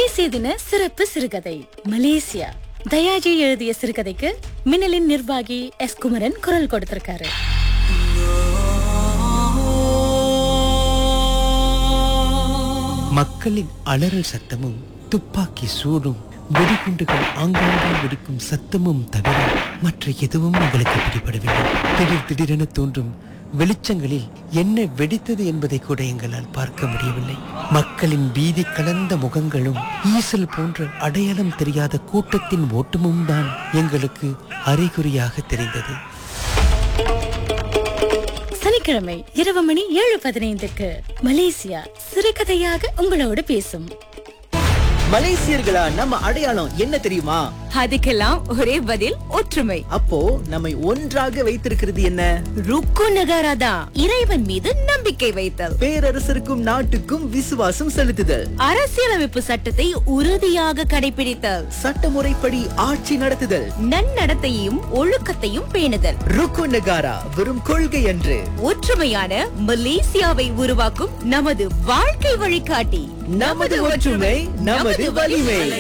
தேசிய தின சிறப்பு சிறுகதை மலேசியா தயாஜி எழுதிய சிறுகதைக்கு மின்னலின் நிர்வாகி எஸ் குமரன் குரல் கொடுத்திருக்காரு மக்களின் அலறல் சத்தமும் துப்பாக்கி சூடும் வெடிகுண்டுகள் ஆங்காங்கே வெடிக்கும் சத்தமும் தவிர மற்ற எதுவும் எங்களுக்கு பிடிபடவில்லை திடீர் திடீரென தோன்றும் வெளிச்சங்களில் என்ன வெடித்தது என்பதை கூட எங்களால் பார்க்க முடியவில்லை மக்களின் பீதி கலந்த முகங்களும் ஈசல் போன்ற அடையாளம் தெரியாத கூட்டத்தின் ஓட்டமும் தான் எங்களுக்கு அறிகுறியாக தெரிந்தது சனிக்கிழமை இரவு மணி ஏழு பதினைந்துக்கு மலேசியா சிறுகதையாக உங்களோடு பேசும் மலேசியர்களா நம்ம அடையாளம் என்ன தெரியுமா அதுக்கெல்லாம் ஒரே பதில் ஒற்றுமை அப்போ நம்மை ஒன்றாக வைத்திருக்கிறது என்ன ருக்கு நகாராதா இறைவன் மீது நம்பிக்கை வைத்தல் பேரரசருக்கும் நாட்டுக்கும் விசுவாசம் செலுத்துதல் அரசியலமைப்பு சட்டத்தை உறுதியாக கடைபிடித்தல் சட்டமுறைப்படி ஆட்சி நடத்துதல் நன்னடத்தையும் ஒழுக்கத்தையும் பேணுதல் ருக்கு நகாரா வெறும் கொள்கை அன்று ஒற்றுமையான மலேசியாவை உருவாக்கும் நமது வாழ்க்கை வழிகாட்டி நமது ஒற்றுமை நமது வலிமை